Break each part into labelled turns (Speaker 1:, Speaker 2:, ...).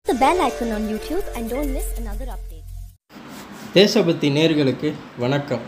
Speaker 1: the bell icon on YouTube and don't miss another update.
Speaker 2: தேசபக்தி நேர்களுக்கு வணக்கம்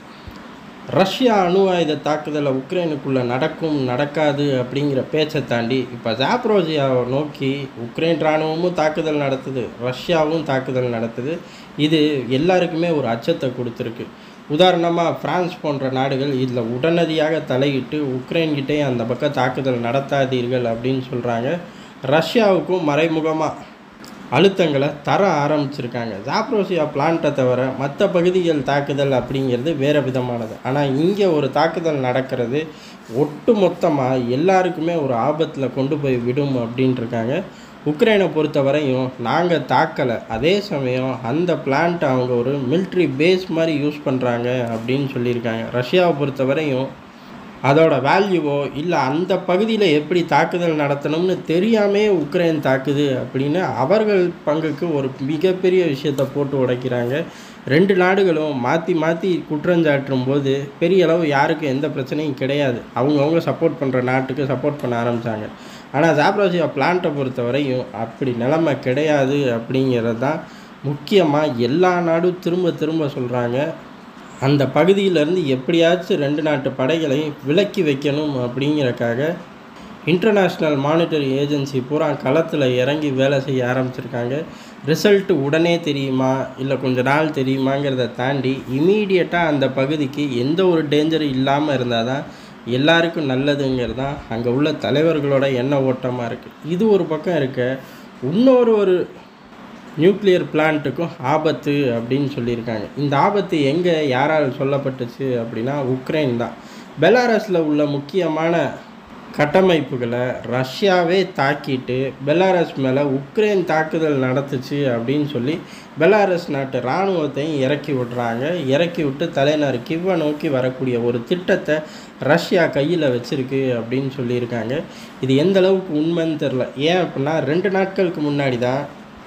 Speaker 2: Russia அணு ஆயுத தாக்குதலை உக்ரைனுக்குள்ளே நடக்கும் நடக்காது அப்படிங்கிற பேச்சை தாண்டி இப்போ ஜாப்ரோஜியாவை நோக்கி உக்ரைன் இராணுவமும் தாக்குதல் நடத்துது ரஷ்யாவும் தாக்குதல் நடத்துது இது எல்லாருக்குமே ஒரு அச்சத்தை கொடுத்துருக்கு உதாரணமாக பிரான்ஸ் போன்ற நாடுகள் இதில் உடனடியாக தலையிட்டு உக்ரைன்கிட்டே அந்த பக்கம் தாக்குதல் நடத்தாதீர்கள் அப்படின்னு சொல்கிறாங்க ரஷ்யாவுக்கும் மறைமுகமாக அழுத்தங்களை தர ஆரம்பிச்சிருக்காங்க ஜாப்ரோசியா பிளான்ட்டை தவிர மற்ற பகுதிகள் தாக்குதல் அப்படிங்கிறது வேறு விதமானது ஆனால் இங்கே ஒரு தாக்குதல் நடக்கிறது ஒட்டு மொத்தமாக எல்லாருக்குமே ஒரு ஆபத்தில் கொண்டு போய் விடும் அப்படின்ட்டு இருக்காங்க உக்ரைனை பொறுத்த வரையும் நாங்கள் தாக்கலை அதே சமயம் அந்த பிளான்ட்டை அவங்க ஒரு மிலிட்ரி பேஸ் மாதிரி யூஸ் பண்ணுறாங்க அப்படின்னு சொல்லியிருக்காங்க ரஷ்யாவை பொறுத்த வரையும் அதோட வேல்யூவோ இல்லை அந்த பகுதியில் எப்படி தாக்குதல் நடத்தணும்னு தெரியாமே உக்ரைன் தாக்குது அப்படின்னு அவர்கள் பங்குக்கு ஒரு மிகப்பெரிய விஷயத்தை போட்டு உடைக்கிறாங்க ரெண்டு நாடுகளும் மாற்றி மாற்றி குற்றஞ்சாற்றும் போது பெரிய அளவு யாருக்கும் எந்த பிரச்சனையும் கிடையாது அவங்கவுங்க சப்போர்ட் பண்ணுற நாட்டுக்கு சப்போர்ட் பண்ண ஆரம்பித்தாங்க ஆனால் ஜாப்ரோசியா பிளான்ட்டை பொறுத்த வரையும் அப்படி நிலைமை கிடையாது அப்படிங்கிறது தான் முக்கியமாக எல்லா நாடும் திரும்ப திரும்ப சொல்கிறாங்க அந்த பகுதியிலேருந்து எப்படியாச்சும் ரெண்டு நாட்டு படைகளை விலக்கி வைக்கணும் அப்படிங்கிறக்காக இன்டர்நேஷ்னல் மானிட்டரி ஏஜென்சி பூரா களத்தில் இறங்கி வேலை செய்ய ஆரம்பிச்சிருக்காங்க ரிசல்ட் உடனே தெரியுமா இல்லை கொஞ்ச நாள் தெரியுமாங்கிறத தாண்டி இமீடியட்டாக அந்த பகுதிக்கு எந்த ஒரு டேஞ்சரும் இல்லாமல் இருந்தால் தான் எல்லாருக்கும் நல்லதுங்கிறது தான் அங்கே உள்ள தலைவர்களோட எண்ண ஓட்டமாக இருக்குது இது ஒரு பக்கம் இருக்க இன்னொரு ஒரு நியூக்ளியர் பிளான்ட்டுக்கும் ஆபத்து அப்படின்னு சொல்லியிருக்காங்க இந்த ஆபத்து எங்கே யாரால் சொல்லப்பட்டுச்சு அப்படின்னா உக்ரைன் தான் பெலாரஸில் உள்ள முக்கியமான கட்டமைப்புகளை ரஷ்யாவே தாக்கிட்டு பெலாரஸ் மேலே உக்ரைன் தாக்குதல் நடத்துச்சு அப்படின்னு சொல்லி பெலாரஸ் நாட்டு இராணுவத்தையும் இறக்கி விடுறாங்க இறக்கி விட்டு தலைநகர் கிவ்வ நோக்கி வரக்கூடிய ஒரு திட்டத்தை ரஷ்யா கையில் வச்சுருக்கு அப்படின்னு சொல்லியிருக்காங்க இது எந்த அளவுக்கு உண்மைன்னு தெரில ஏன் அப்படின்னா ரெண்டு நாட்களுக்கு முன்னாடி தான்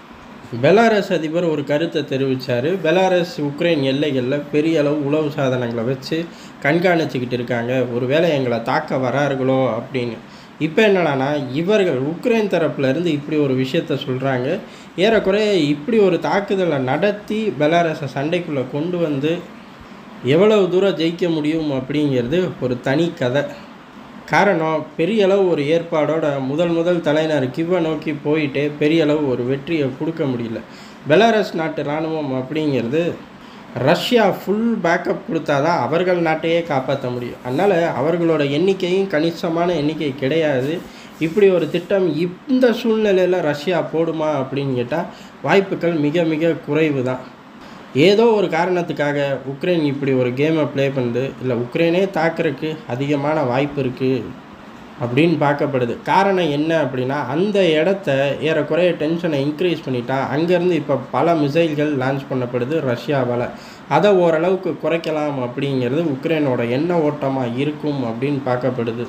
Speaker 2: பெலாரஸ் அதிபர் ஒரு கருத்தை தெரிவித்தார் பெலாரஸ் உக்ரைன் எல்லைகளில் பெரிய அளவு உளவு சாதனங்களை வச்சு கண்காணிச்சுக்கிட்டு இருக்காங்க ஒருவேளை எங்களை தாக்க வரார்களோ அப்படின்னு இப்போ என்னடானா இவர்கள் உக்ரைன் தரப்புலேருந்து இப்படி ஒரு விஷயத்த சொல்கிறாங்க ஏறக்குறைய இப்படி ஒரு தாக்குதலை நடத்தி பெலாரஸை சண்டைக்குள்ளே கொண்டு வந்து எவ்வளவு தூரம் ஜெயிக்க முடியும் அப்படிங்கிறது ஒரு தனி கதை காரணம் பெரிய அளவு ஒரு ஏற்பாடோட முதல் முதல் தலைநகர் கிவ்வ நோக்கி போயிட்டு பெரிய அளவு ஒரு வெற்றியை கொடுக்க முடியல பெலாரஸ் நாட்டு இராணுவம் அப்படிங்கிறது ரஷ்யா ஃபுல் பேக்கப் கொடுத்தா தான் அவர்கள் நாட்டையே காப்பாற்ற முடியும் அதனால் அவர்களோட எண்ணிக்கையும் கணிசமான எண்ணிக்கை கிடையாது இப்படி ஒரு திட்டம் இந்த சூழ்நிலையில் ரஷ்யா போடுமா அப்படின்னு கேட்டால் வாய்ப்புகள் மிக மிக குறைவு தான் ஏதோ ஒரு காரணத்துக்காக உக்ரைன் இப்படி ஒரு கேமை ப்ளே பண்ணுது இல்லை உக்ரைனே தாக்குறதுக்கு அதிகமான வாய்ப்பு இருக்குது அப்படின்னு பார்க்கப்படுது காரணம் என்ன அப்படின்னா அந்த இடத்த ஏறக்குறைய டென்ஷனை இன்க்ரீஸ் பண்ணிட்டா அங்கேருந்து இப்போ பல மிசைல்கள் லான்ச் பண்ணப்படுது ரஷ்யாவால் அதை ஓரளவுக்கு குறைக்கலாம் அப்படிங்கிறது உக்ரைனோட எண்ண ஓட்டமாக இருக்கும் அப்படின்னு பார்க்கப்படுது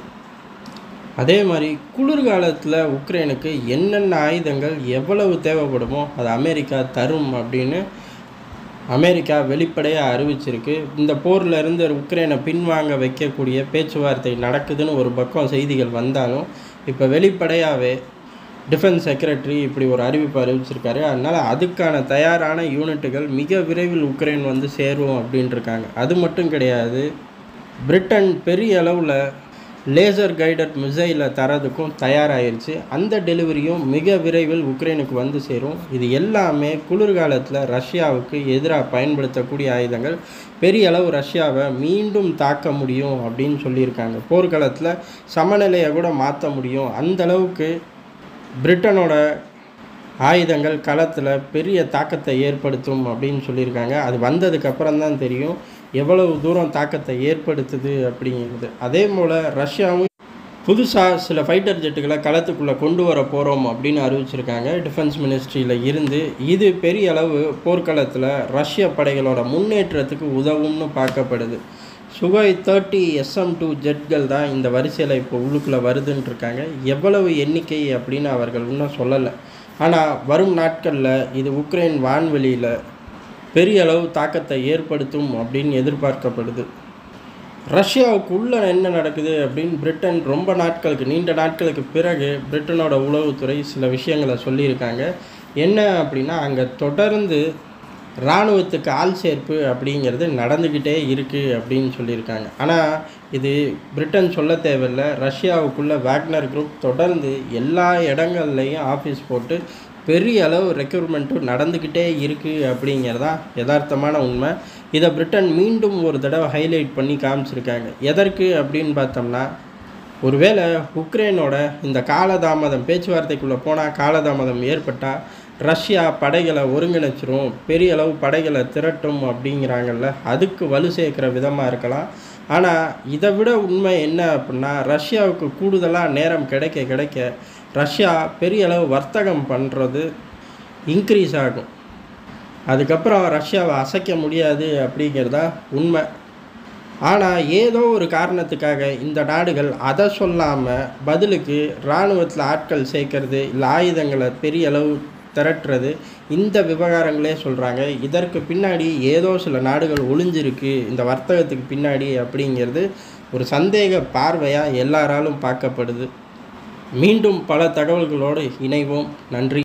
Speaker 2: அதே மாதிரி குளிர்காலத்தில் உக்ரைனுக்கு என்னென்ன ஆயுதங்கள் எவ்வளவு தேவைப்படுமோ அது அமெரிக்கா தரும் அப்படின்னு அமெரிக்கா வெளிப்படையாக அறிவிச்சிருக்கு இந்த போரில் இருந்து உக்ரைனை பின்வாங்க வைக்கக்கூடிய பேச்சுவார்த்தை நடக்குதுன்னு ஒரு பக்கம் செய்திகள் வந்தாலும் இப்போ வெளிப்படையாகவே டிஃபென்ஸ் செக்ரட்டரி இப்படி ஒரு அறிவிப்பு அறிவிச்சிருக்காரு அதனால் அதுக்கான தயாரான யூனிட்டுகள் மிக விரைவில் உக்ரைன் வந்து சேரும் அப்படின்ட்டுருக்காங்க அது மட்டும் கிடையாது பிரிட்டன் பெரிய அளவில் லேசர் கைடட் மிசைலை தரதுக்கும் தயாராகிருச்சு அந்த டெலிவரியும் மிக விரைவில் உக்ரைனுக்கு வந்து சேரும் இது எல்லாமே குளிர்காலத்தில் ரஷ்யாவுக்கு எதிராக பயன்படுத்தக்கூடிய ஆயுதங்கள் பெரிய அளவு ரஷ்யாவை மீண்டும் தாக்க முடியும் அப்படின்னு சொல்லியிருக்காங்க போர்க்காலத்தில் சமநிலையை கூட மாற்ற முடியும் அந்த அளவுக்கு பிரிட்டனோட ஆயுதங்கள் களத்தில் பெரிய தாக்கத்தை ஏற்படுத்தும் அப்படின்னு சொல்லியிருக்காங்க அது வந்ததுக்கப்புறம் தான் தெரியும் எவ்வளவு தூரம் தாக்கத்தை ஏற்படுத்துது அப்படிங்கிறது அதே போல் ரஷ்யாவும் புதுசாக சில ஃபைட்டர் ஜெட்டுகளை களத்துக்குள்ளே கொண்டு வர போகிறோம் அப்படின்னு அறிவிச்சிருக்காங்க டிஃபென்ஸ் மினிஸ்ட்ரியில் இருந்து இது பெரிய அளவு போர்க்களத்தில் ரஷ்ய படைகளோட முன்னேற்றத்துக்கு உதவும்னு பார்க்கப்படுது சுகாய் தேர்ட்டி எஸ்எம் டூ ஜெட்கள் தான் இந்த வரிசையில் இப்போ உள்ளுக்குள்ளே வருதுன்னு இருக்காங்க எவ்வளவு எண்ணிக்கை அப்படின்னு அவர்கள் இன்னும் சொல்லலை ஆனால் வரும் நாட்களில் இது உக்ரைன் வான்வெளியில் பெரிய அளவு தாக்கத்தை ஏற்படுத்தும் அப்படின்னு எதிர்பார்க்கப்படுது ரஷ்யாவுக்குள்ளே என்ன நடக்குது அப்படின்னு பிரிட்டன் ரொம்ப நாட்களுக்கு நீண்ட நாட்களுக்கு பிறகு பிரிட்டனோட உளவுத்துறை சில விஷயங்களை சொல்லியிருக்காங்க என்ன அப்படின்னா அங்கே தொடர்ந்து இராணுவத்துக்கு ஆள் சேர்ப்பு அப்படிங்கிறது நடந்துக்கிட்டே இருக்குது அப்படின்னு சொல்லியிருக்காங்க ஆனால் இது பிரிட்டன் சொல்ல தேவையில்லை ரஷ்யாவுக்குள்ள வேக்னர் குரூப் தொடர்ந்து எல்லா இடங்கள்லையும் ஆஃபீஸ் போட்டு பெரிய அளவு ரெக்ரூட்மெண்ட்டும் நடந்துக்கிட்டே இருக்குது அப்படிங்கிறதான் யதார்த்தமான உண்மை இதை பிரிட்டன் மீண்டும் ஒரு தடவை ஹைலைட் பண்ணி காமிச்சிருக்காங்க எதற்கு அப்படின்னு பார்த்தோம்னா ஒருவேளை உக்ரைனோட இந்த காலதாமதம் பேச்சுவார்த்தைக்குள்ளே போனால் காலதாமதம் ஏற்பட்டால் ரஷ்யா படைகளை ஒருங்கிணைச்சிரும் பெரிய அளவு படைகளை திரட்டும் அப்படிங்கிறாங்கல்ல அதுக்கு வலு சேர்க்குற விதமாக இருக்கலாம் ஆனால் இதை விட உண்மை என்ன அப்படின்னா ரஷ்யாவுக்கு கூடுதலாக நேரம் கிடைக்க கிடைக்க ரஷ்யா பெரிய அளவு வர்த்தகம் பண்ணுறது இன்க்ரீஸ் ஆகும் அதுக்கப்புறம் ரஷ்யாவை அசைக்க முடியாது அப்படிங்கிறதா உண்மை ஆனால் ஏதோ ஒரு காரணத்துக்காக இந்த நாடுகள் அதை சொல்லாமல் பதிலுக்கு இராணுவத்தில் ஆட்கள் சேர்க்கறது இல்லை ஆயுதங்களை பெரிய அளவு திரட்டுறது இந்த விவகாரங்களே சொல்கிறாங்க இதற்கு பின்னாடி ஏதோ சில நாடுகள் ஒளிஞ்சிருக்கு இந்த வர்த்தகத்துக்கு பின்னாடி அப்படிங்கிறது ஒரு சந்தேக பார்வையாக எல்லாராலும் பார்க்கப்படுது மீண்டும் பல தகவல்களோடு இணைவோம் நன்றி